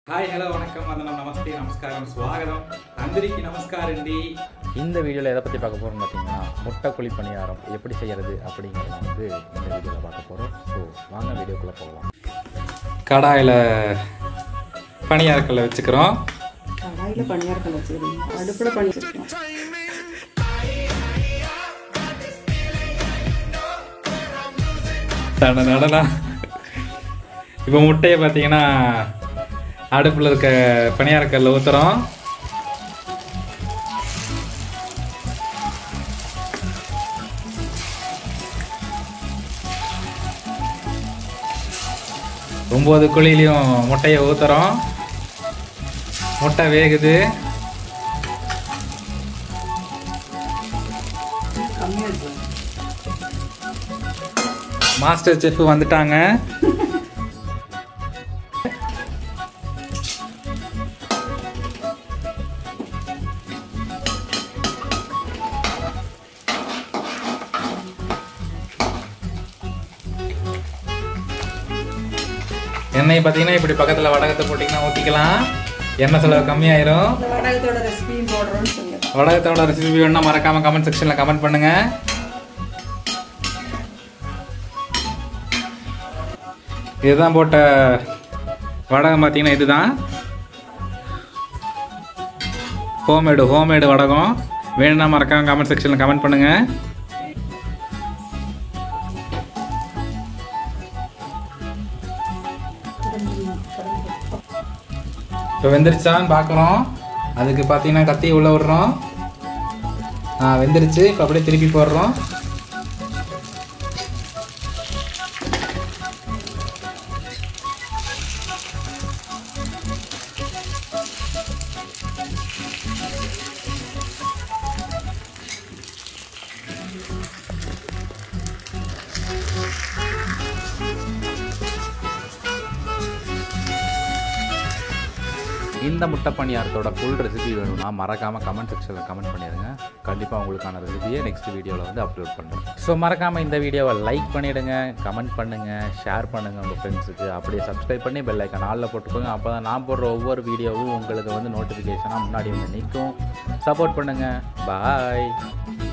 hi hello vanakkam వందనం నమస్తే నమస్కారం స్వాగతం అందరికీ నమస్కారం అండి இந்த வீடியோவில் எதை பற்றி பார்க்க போகிறோம்னு பார்த்தீங்கன்னா முட்டை குழி பணியாரம் எப்படி செய்கிறது அப்படிங்கிறத வந்து இந்த வீடியோவில் பார்க்க போகிறோம் ஸோ வாங்க வீடியோக்குள்ளே போகலாம் கடாயில் பணியாரக்கல்ல வச்சுக்கிறோம் கடாயில் பணியாரக்கல் வச்சுக்கிறீங்க அடுப்பில் பண்ணி வச்சுருக்கோம் தட நடனா இப்போ முட்டையை பார்த்தீங்கன்னா அடுப்பில் இருக்க பணியாரக்கல்ல ஊற்றுறோம் ஒம்பது குழியிலையும் முட்டையை ஊற்றுறோம் முட்டை வேகுது கம்மியாக இருக்கும் மாஸ்டர் செஃப் வந்துட்டாங்க எண்ணெய் பார்த்தீங்கன்னா இப்படி பக்கத்தில் வடகத்தை போட்டிங்கன்னா ஊற்றிக்கலாம் எண்ணெய் செலவு கம்மியாயிரும் இந்த வடகத்தோட ரெசிபியும் போடுறோம்னு சொல்லுங்கள் வடகத்தோட ரெசிபி வேணும்னா மறக்காம கமெண்ட் செக்ஷனில் கமெண்ட் பண்ணுங்க இதுதான் போட்ட வடகம் பார்த்தீங்கன்னா இதுதான் ஹோம்மேடு ஹோம்மேடு வடகம் வேணும்னா மறக்காம கமெண்ட் செக்ஷனில் கமெண்ட் பண்ணுங்க இப்போ வெந்துருச்சான்னு பார்க்குறோம் அதுக்கு பார்த்தீங்கன்னா கத்தி உள்ள விடுறோம் ஆ வெந்துருச்சு இப்போ அப்படியே திருப்பி போடுறோம் இந்த முட்டை பணியாரத்தோட ஃபுல் ரெசிபி வேணும்னா மறக்காமல் கமெண்ட் செக்ஷனில் கமெண்ட் பண்ணிடுங்க கண்டிப்பாக உங்களுக்கான ரெசிபியை நெக்ஸ்ட் வீடியோவில் வந்து அப்லோட் பண்ணுறேன் ஸோ மறக்காமல் இந்த வீடியோவை லைக் பண்ணிவிடுங்க கமெண்ட் பண்ணுங்கள் ஷேர் பண்ணுங்கள் உங்கள் ஃப்ரெண்ட்ஸுக்கு அப்படியே சப்ஸ்கிரைப் பண்ணி பெல் ஐக்கான் ஆளில் போட்டுக்கோங்க அப்போ தான் நான் போடுற ஒவ்வொரு வீடியோவும் உங்களுக்கு வந்து நோட்டிஃபிகேஷனாக முன்னாடி வந்து நிற்கும் சப்போர்ட் பண்ணுங்கள் பாய்